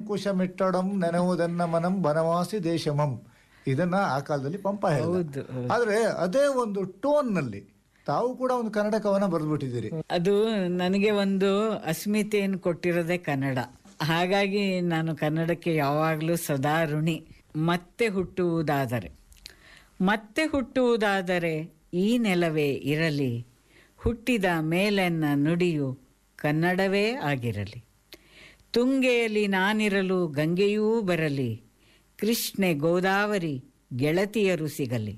ಕುಶಮಿಟ್ಟಡಂ ನೆನಹುದನ್ನ ಮನಂ ಬನವಾಸಿ ದೇಶಮಂ ಇದನ್ನ ಆ ಕಾಲದಲ್ಲಿ ಪಂಪ ಹೇಳಿದ ಹೌದು ಆದ್ರೆ ಅದೇ ಒಂದು ಟೋನ್ ನಲ್ಲಿ ತಾವು ಕೂಡ ಒಂದು ಕನ್ನಡ ಕವನ ಬರೆದ್ಬಿಟ್ಟಿದ್ದೀರಿ ಅದು ನನಗೆ ಒಂದು ಅಸ್ಮಿತೆಯನ್ನು ಕೊಟ್ಟಿರೋದೇ ಕನ್ನಡ ಹಾಗಾಗಿ ನಾನು ಕನ್ನಡಕ್ಕೆ ಯಾವಾಗಲೂ ಸದಾ ಋಣಿ ಮತ್ತೆ ಹುಟ್ಟುವುದಾದರೆ ಮತ್ತೆ ಹುಟ್ಟುವುದಾದರೆ ಈ ನೆಲವೇ ಇರಲಿ ಹುಟ್ಟಿದ ಮೇಲೆನ್ನ ನುಡಿಯು ಕನ್ನಡವೇ ಆಗಿರಲಿ ತುಂಗೆಯಲ್ಲಿ ನಾನಿರಲು ಗಂಗೆಯೂ ಬರಲಿ ಕೃಷ್ಣೆ ಗೋದಾವರಿ ಗೆಳತಿಯರು ಸಿಗಲಿ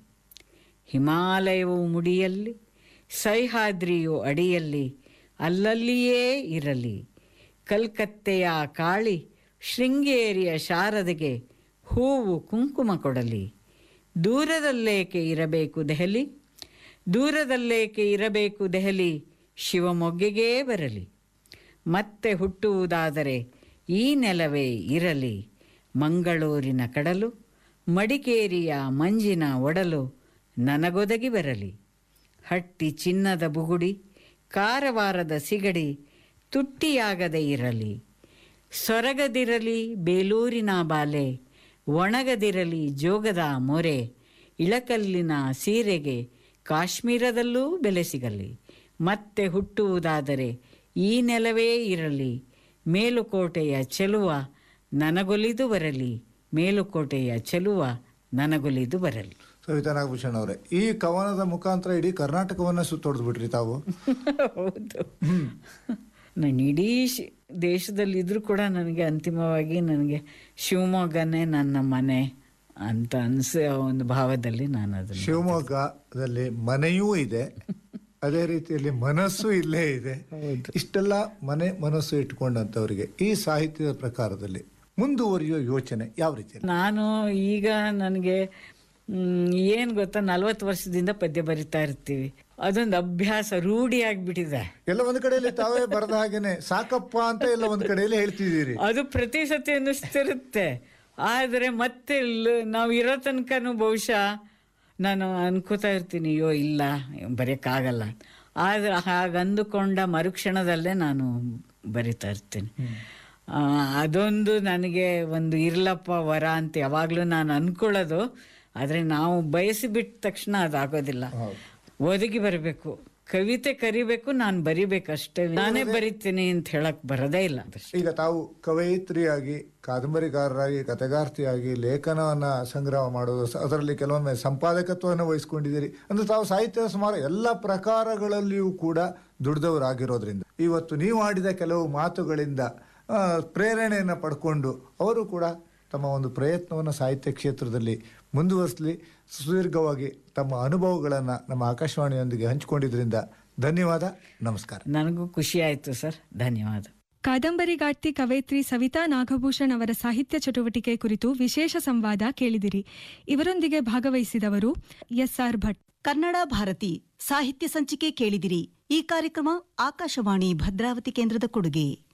ಹಿಮಾಲಯವು ಮುಡಿಯಲ್ಲಿ ಸಹ್ಯಾದ್ರಿಯು ಅಡಿಯಲ್ಲಿ ಅಲ್ಲಲ್ಲಿಯೇ ಇರಲಿ ಕಲ್ಕತ್ತೆಯ ಕಾಳಿ ಶೃಂಗೇರಿಯ ಶಾರದೆಗೆ ಹೂವು ಕುಂಕುಮ ಕೊಡಲಿ ದೂರದಲ್ಲೇಕೆ ಇರಬೇಕು ದೆಹಲಿ ದೂರದಲ್ಲೇಕೆ ಇರಬೇಕು ದೆಹಲಿ ಶಿವಮೊಗ್ಗೆಗೇ ಬರಲಿ ಮತ್ತೆ ಹುಟ್ಟುವುದಾದರೆ ಈ ನೆಲವೇ ಇರಲಿ ಮಂಗಳೂರಿನ ಕಡಲು ಮಡಿಕೇರಿಯ ಮಂಜಿನ ಒಡಲು ನನಗೊದಗಿ ಬರಲಿ ಹಟ್ಟಿ ಚಿನ್ನದ ಬುಗುಡಿ ಕಾರವಾರದ ಸಿಗಡಿ ತುಟ್ಟಿಯಾಗದೆ ಇರಲಿ ಸೊರಗದಿರಲಿ ಬೇಲೂರಿನ ಬಾಲೆ ಒಣಗದಿರಲಿ ಜೋಗದ ಮೊರೆ ಇಳಕಲ್ಲಿನ ಸೀರೆಗೆ ಕಾಶ್ಮೀರದಲ್ಲೂ ಬೆಲೆ ಸಿಗಲಿ ಮತ್ತೆ ಹುಟ್ಟುವುದಾದರೆ ಈ ನೆಲವೇ ಇರಲಿ ಮೇಲುಕೋಟೆಯ ಚೆಲುವ ನನಗೊಲಿದು ಬರಲಿ ಮೇಲುಕೋಟೆಯ ಚೆಲುವ ನನಗೊಲಿದು ಬರಲಿ ಸವಿತಾ ನಾಗಭೂಷಣ್ ಅವರೇ ಈ ಕವನದ ಮುಖಾಂತರ ಇಡೀ ಕರ್ನಾಟಕವನ್ನ ಸುತ್ತೊಡೆದು ಬಿಟ್ರಿ ತಾವು ಹೌದು ನಾನು ಇಡೀ ಶಿ- ದೇಶದಲ್ಲಿದ್ರೂ ಕೂಡ ನನಗೆ ಅಂತಿಮವಾಗಿ ನನಗೆ ಶಿವಮೊಗ್ಗನೇ ನನ್ನ ಮನೆ ಅಂತ ಅನ್ಸೋ ಒಂದು ಭಾವದಲ್ಲಿ ನಾನು ಅದನ್ನು ಶಿವಮೊಗ್ಗದಲ್ಲಿ ಮನೆಯೂ ಇದೆ ಅದೇ ರೀತಿಯಲ್ಲಿ ಮನಸ್ಸು ಇಲ್ಲೇ ಇದೆ ಇಷ್ಟೆಲ್ಲ ಮನೆ ಮನಸ್ಸು ಇಟ್ಕೊಂಡಂತವರಿಗೆ ಈ ಸಾಹಿತ್ಯದ ಪ್ರಕಾರದಲ್ಲಿ ಮುಂದುವರಿಯೋ ಯೋಚನೆ ಯಾವ ರೀತಿ ನಾನು ಈಗ ನನಗೆ ಏನು ಗೊತ್ತಾ ನಲ್ವತ್ತು ವರ್ಷದಿಂದ ಪದ್ಯ ಬರಿತಾ ಇರ್ತೀವಿ ಅದೊಂದು ಅಭ್ಯಾಸ ರೂಢಿ ಆಗ್ಬಿಟ್ಟಿದೆ ಎಲ್ಲ ಒಂದ್ ಕಡೆಯಲ್ಲಿ ತಾವೇ ಬರೆದ ಹಾಗೇನೆ ಸಾಕಪ್ಪ ಅಂತ ಎಲ್ಲ ಒಂದ್ ಕಡೆಯಲ್ಲಿ ಹೇಳ್ತಿದ್ದೀರಿ ಅದು ಪ್ರತಿ ಸತಿ ಅನ್ನಿಸ್ತಿರುತ್ತೆ ಆದರೆ ಮತ್ತೆ ಲ್- ನಾವು ಇರೋ ತನಕನೂ ಬಹುಶಃ ನಾನು ಅನ್ಕೋತಾ ಇರ್ತೀನಿ ಅಯ್ಯೋ ಇಲ್ಲ ಬರೆಯೋಕ್ಕಾಗಲ್ಲ ಆದರೆ ಹಾಗಂದುಕೊಂಡ ಮರುಕ್ಷಣದಲ್ಲೇ ನಾನು ಬರಿತಾ ಇರ್ತೀನಿ ಆ, ಅದೊಂದು ನನಗೆ ಒಂದು ಇರ್ಲಪ್ಪ ವರ ಅಂತ ಯಾವಾಗಲೂ ನಾನು ಅನ್ಕೊಳ್ಳೋದು ಆದರೆ ನಾವು ಬಯಸಿಬಿಟ್ಟ ತಕ್ಷಣ ಅದಾಗೋದಿಲ್ಲ ಒದಗಿ ಬರಬೇಕು ಕವಿತೆ ಕರಿಬೇಕು ನಾನು ಬರಿಬೇಕಷ್ಟೇ ನಾನೇ ಬರಿತೀನಿ ಅಂತ ಹೇಳಕ್ ಬರೋದೇ ಇಲ್ಲ ಈಗ ತಾವು ಕವಯಿತ್ರಿಯಾಗಿ ಕಾದಂಬರಿಕಾರರಾಗಿ ಕಥೆಗಾರ್ತಿಯಾಗಿ ಲೇಖನವನ್ನ ಸಂಗ್ರಹ ಮಾಡೋದು ಸ- ಅದರಲ್ಲಿ ಕೆಲವೊಮ್ಮೆ ಸಂಪಾದಕತ್ವವನ್ನು ವಹಿಸ್ಕೊಂಡಿದ್ದೀರಿ ಅಂದ್ರೆ ತಾವು ಸಾಹಿತ್ಯದ ಸುಮಾರು ಎಲ್ಲ ಪ್ರಕಾರಗಳಲ್ಲಿಯೂ ಕೂಡ ದುಡಿದವರಾಗಿರೋದ್ರಿಂದ ಇವತ್ತು ನೀವು ಆಡಿದ ಕೆಲವು ಮಾತುಗಳಿಂದ ಆ, ಪ್ರೇರಣೆಯನ್ನು ಪಡ್ಕೊಂಡು ಅವರು ಕೂಡ ತಮ್ಮ ಒಂದು ಪ್ರಯತ್ನವನ್ನು ಸಾಹಿತ್ಯ ಕ್ಷೇತ್ರದಲ್ಲಿ ಮುಂದುವರಿಸಲಿ ಸುದೀರ್ಘವಾಗಿ ತಮ್ಮ ಅನುಭವಗಳನ್ನು ನಮ್ಮ ಆಕಾಶವಾಣಿಯೊಂದಿಗೆ ಹಂಚಿಕೊಂಡಿದ್ರಿಂದ ಧನ್ಯವಾದ ನಮಸ್ಕಾರ ನನಗೂ ಖುಷಿ ಆಯ್ತು ಸರ್ ಧನ್ಯವಾದ ಕಾದಂಬರಿಗಾರ್ತಿ ಕವಯಿತ್ರಿ ಸವಿತಾ ನಾಗಭೂಷಣ್ ಅವರ ಸಾಹಿತ್ಯ ಚಟುವಟಿಕೆ ಕುರಿತು ವಿಶೇಷ ಸಂವಾದ ಕೇಳಿದಿರಿ ಇವರೊಂದಿಗೆ ಭಾಗವಹಿಸಿದವರು ಎಸ್ಆರ್ ಭಟ್ ಕನ್ನಡ ಭಾರತಿ ಸಾಹಿತ್ಯ ಸಂಚಿಕೆ ಕೇಳಿದಿರಿ ಈ ಕಾರ್ಯಕ್ರಮ ಆಕಾಶವಾಣಿ ಭದ್ರಾವತಿ ಕೇಂದ್ರದ ಕೊಡುಗೆ